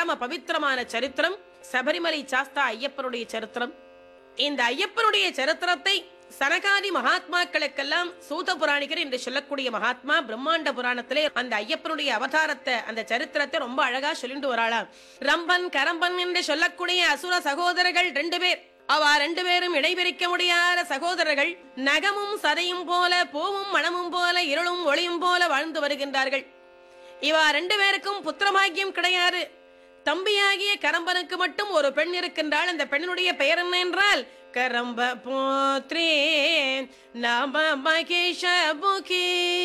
பரம பவித்திரமான சரித்திரம் சபரிமலை சாஸ்தா ஐயப்பனுடைய சரித்திரம் இந்த ஐயப்பனுடைய சரித்திரத்தை சனகாதி மகாத்மாக்களுக்கெல்லாம் சூத புராணிகர் என்று சொல்லக்கூடிய மகாத்மா பிரம்மாண்ட புராணத்திலே அந்த ஐயப்பனுடைய அவதாரத்தை அந்த சரித்திரத்தை ரொம்ப அழகா சொல்லிட்டு வராளாம் ரம்பன் கரம்பன் என்று சொல்லக்கூடிய அசுர சகோதரர்கள் ரெண்டு பேர் அவ ரெண்டு பேரும் இடைபிரிக்க முடியாத சகோதரர்கள் நகமும் சதையும் போல பூவும் மணமும் போல இருளும் ஒளியும் போல வாழ்ந்து வருகின்றார்கள் இவா ரெண்டு பேருக்கும் புத்திரமாகியம் கிடையாது தம்பியாகிய கரம்பனுக்கு மட்டும் ஒரு பெண் இருக்கின்றாள் அந்த பெண்ணினுடைய பெயர் என்ன என்றால் கரம்ப போத்ரே நாம மகிஷமுகி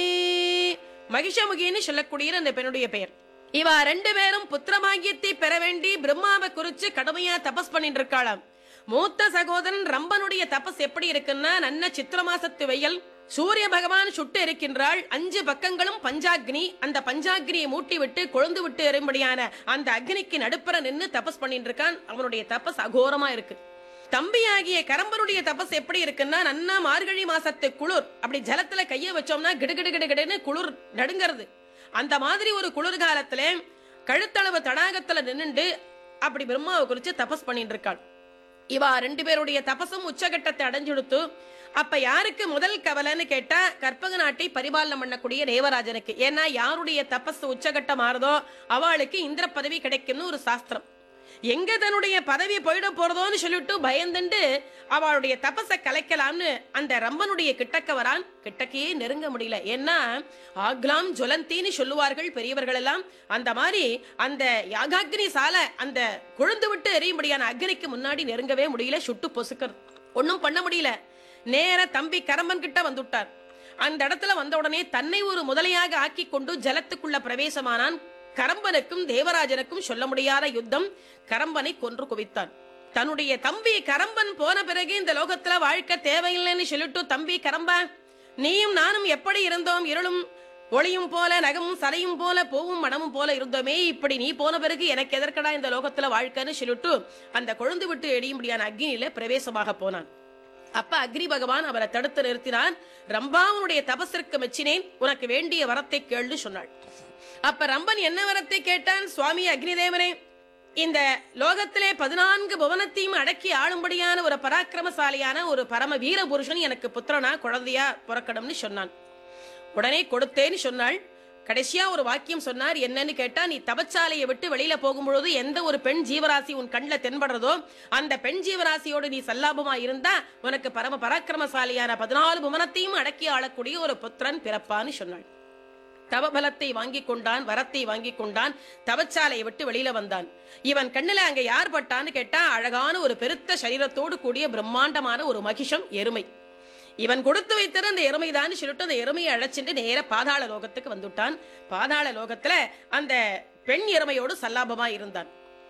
மகிஷமுகின்னு சொல்லக்கூடிய அந்த பெண்ணுடைய பெயர் இவா ரெண்டு பேரும் புத்திரமாகியத்தை பெற வேண்டி பிரம்மாவை குறிச்சு கடுமையா தபஸ் பண்ணிட்டு இருக்காளாம் மூத்த சகோதரன் ரம்பனுடைய தபஸ் எப்படி இருக்குன்னா நன்ன சித்திர மாசத்து வெயில் சூரிய பகவான் சுட்டு இருக்கின்றாள் அஞ்சு பக்கங்களும் பஞ்சாக்னி அந்த பஞ்சாக்னியை மூட்டி விட்டு கொழுந்து விட்டு எறும்படியான அந்த அக்னிக்கு நடுப்புற நின்னு தபஸ் பண்ணிட்டு இருக்கான் அவனுடைய தபஸ் அகோரமா இருக்கு தம்பியாகிய கரம்பனுடைய தபஸ் எப்படி இருக்குன்னா நன்னா மார்கழி மாசத்து குளிர் அப்படி ஜலத்துல கைய வச்சோம்னா கிடுகிடு கிடுகிடுன்னு குளிர் நடுங்கிறது அந்த மாதிரி ஒரு குளிர் காலத்துல கழுத்தளவு தடாகத்துல நின்னுண்டு அப்படி பிரம்மாவை குறிச்சு தபஸ் பண்ணிட்டு இருக்காள் இவா ரெண்டு பேருடைய தபசும் உச்சகட்டத்தை அடைஞ்சுடுத்து அப்ப யாருக்கு முதல் கவலைன்னு கேட்டா கற்பக நாட்டை பரிபாலனம் பண்ணக்கூடிய தேவராஜனுக்கு ஏன்னா யாருடைய தபஸ் உச்சகட்டம் மாறுதோ அவளுக்கு இந்திர பதவி கிடைக்கும்னு ஒரு சாஸ்திரம் எங்க தன்னுடைய பதவி போயிட போறதோன்னு சொல்லிட்டு பயந்துண்டு அவளுடைய தபஸை கலைக்கலாம்னு அந்த ரம்பனுடைய கிட்டக்க வரான் கிட்டக்கையே நெருங்க முடியல ஏன்னா ஆக்லாம் ஜுவலந்தின்னு சொல்லுவார்கள் பெரியவர்கள் எல்லாம் அந்த மாதிரி அந்த யாகாக்னி சாலை அந்த கொழுந்து விட்டு எரியும்படியான அக்னிக்கு முன்னாடி நெருங்கவே முடியல சுட்டு பொசுக்கிறது ஒன்னும் பண்ண முடியல நேர தம்பி கரம்பன் கிட்ட வந்துட்டார் அந்த இடத்துல வந்த உடனே தன்னை ஒரு முதலையாக ஆக்கி கொண்டு ஜலத்துக்குள்ள பிரவேசமானான் கரம்பனுக்கும் தேவராஜனுக்கும் சொல்ல முடியாத யுத்தம் கரம்பனை கொன்று குவித்தான் தன்னுடைய தம்பி கரம்பன் போன பிறகு இந்த லோகத்துல வாழ்க்கை தேவையில்லைன்னு சொல்லிட்டு தம்பி கரம்பா நீயும் நானும் எப்படி இருந்தோம் இருளும் ஒளியும் போல நகமும் சரையும் போல பூவும் மனமும் போல இருந்தோமே இப்படி நீ போன பிறகு எனக்கு எதற்கடா இந்த லோகத்துல வாழ்க்கைன்னு சொல்லிட்டு அந்த கொழுந்து விட்டு எடியும்படியான அக்னியில பிரவேசமாக போனான் அப்ப அக்னி பகவான் அவரை தடுத்து நிறுத்தினான் ரம்பாவனுடைய தபசிற்கு மெச்சினேன் உனக்கு வேண்டிய வரத்தை கேள்னு சொன்னாள் அப்ப ரம்பன் என்ன வரத்தை கேட்டான் சுவாமி அக்னிதேவனே இந்த லோகத்திலே பதினான்கு புவனத்தையும் அடக்கி ஆளும்படியான ஒரு பராக்கிரமசாலியான ஒரு பரம வீர புருஷன் எனக்கு புத்திரனா குழந்தையா பிறக்கணும்னு சொன்னான் உடனே கொடுத்தேன்னு சொன்னாள் கடைசியா ஒரு வாக்கியம் சொன்னார் என்னன்னு கேட்டா நீ தபச்சாலையை விட்டு வெளியில போகும்பொழுது எந்த ஒரு பெண் ஜீவராசி உன் கண்ணில் தென்படுறதோ அந்த பெண் ஜீவராசியோடு நீ சல்லாபமா இருந்தா உனக்கு பரம பராக்கிரமசாலியான பதினாலு புவனத்தையும் அடக்கி ஆளக்கூடிய ஒரு புத்திரன் பிறப்பான்னு சொன்னாள் தவபலத்தை வாங்கி கொண்டான் வரத்தை வாங்கி கொண்டான் தவச்சாலையை விட்டு வெளியில வந்தான் இவன் கண்ணுல அங்க யார் பட்டான்னு கேட்டா அழகான ஒரு பெருத்த சரீரத்தோடு கூடிய பிரம்மாண்டமான ஒரு மகிஷம் எருமை இவன் கொடுத்து வைத்திருந்த அந்த எருமைதான் சொல்லிட்டு அந்த எருமையை அழைச்சிட்டு நேர பாதாள லோகத்துக்கு வந்துட்டான் பாதாள லோகத்துல அந்த பெண் எருமையோடு சல்லாபமா இருந்தான்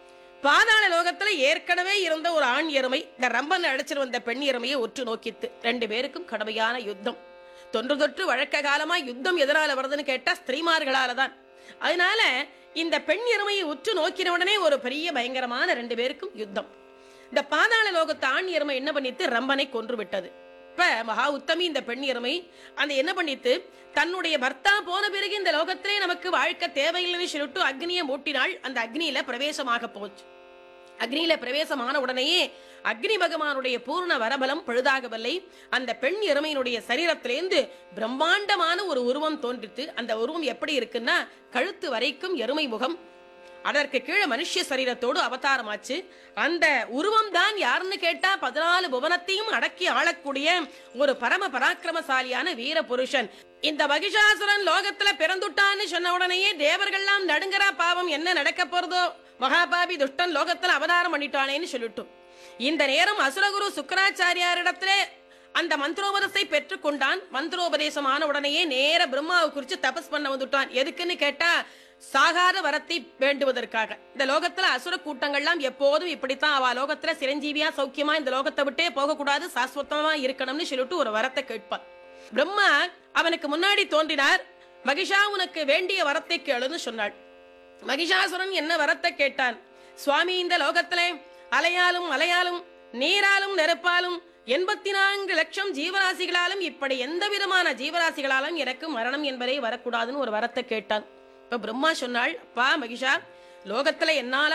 பாதாள லோகத்துல ஏற்கனவே இருந்த ஒரு ஆண் எருமை இந்த ரம்பன் அழைச்சிட்டு வந்த பெண் எருமையை உற்று நோக்கித்து ரெண்டு பேருக்கும் கடுமையான யுத்தம் தொன்று தொற்று வழக்க காலமா யுத்தம் எதனால வருதுன்னு கேட்டா ஸ்திரீமார்களால தான் அதனால இந்த பெண் எருமையை உற்று நோக்கின உடனே ஒரு பெரிய பயங்கரமான ரெண்டு பேருக்கும் யுத்தம் இந்த பாதாள லோகத்து ஆண் எருமை என்ன பண்ணித்து ரம்பனை கொன்று விட்டது இப்ப மகா உத்தமி இந்த பெண் எருமை அந்த என்ன பண்ணித்து தன்னுடைய பர்த்தா போன பிறகு இந்த லோகத்திலே நமக்கு வாழ்க்கை தேவையில்லைன்னு சொல்லிட்டு அக்னியை மூட்டினாள் அந்த அக்னியில பிரவேசமாக போச்சு அக்னியில பிரவேசமான உடனேயே அக்னி பகவானுடைய பூர்ண வரபலம் பழுதாகவில்லை அந்த பெண் எருமையினுடைய சரீரத்திலேந்து பிரம்மாண்டமான ஒரு உருவம் தோன்றித்து அந்த உருவம் எப்படி இருக்குன்னா கழுத்து வரைக்கும் எருமை முகம் அதற்கு கீழே மனுஷ சரீரத்தோடு அவதாரமாச்சு அந்த உருவம் தான் யாருன்னு கேட்டா பதினாலு புவனத்தையும் அடக்கி ஆளக்கூடிய ஒரு பரம பராக்கிரமசாலியான வீர புருஷன் இந்த மகிஷாசுரன் லோகத்துல பிறந்துட்டான்னு சொன்ன உடனேயே தேவர்கள்லாம் நடுங்கரா பாவம் என்ன நடக்க போறதோ மகாபாபி துஷ்டன் லோகத்துல அவதாரம் பண்ணிட்டானேன்னு சொல்லிட்டும் இந்த நேரம் அசுரகுரு சுக்கராச்சாரியாரிடத்திலே அந்த மந்திரோபதத்தை பெற்றுக்கொண்டான் மந்திரோபதேசம் ஆன உடனேயே நேர பிரம்மாவை குறிச்சு தபஸ் பண்ண வந்துட்டான் எதுக்குன்னு கேட்டா சாகாத வரத்தை வேண்டுவதற்காக இந்த லோகத்துல அசுர கூட்டங்கள்லாம் எப்போதும் இப்படித்தான் அவ லோகத்துல சிரஞ்சீவியா சௌக்கியமா இந்த லோகத்தை விட்டே போகக்கூடாது சாஸ்வத்தமா இருக்கணும்னு சொல்லிட்டு ஒரு வரத்தை கேட்பான் பிரம்மா அவனுக்கு முன்னாடி தோன்றினார் மகிஷா உனக்கு வேண்டிய வரத்தை கேளுன்னு சொன்னாள் மகிஷாசுரன் என்ன வரத்தை கேட்டான் சுவாமி இந்த லோகத்திலே அலையாலும் அலையாலும் நீராலும் நெருப்பாலும் எண்பத்தி நான்கு லட்சம் ஜீவராசிகளாலும் இப்படி எந்த விதமான ஜீவராசிகளாலும் எனக்கு மரணம் என்பதே வரக்கூடாதுன்னு ஒரு வரத்தை கேட்டான் இப்ப பிரம்மா சொன்னாள் அப்பா மகிஷா லோகத்துல என்னால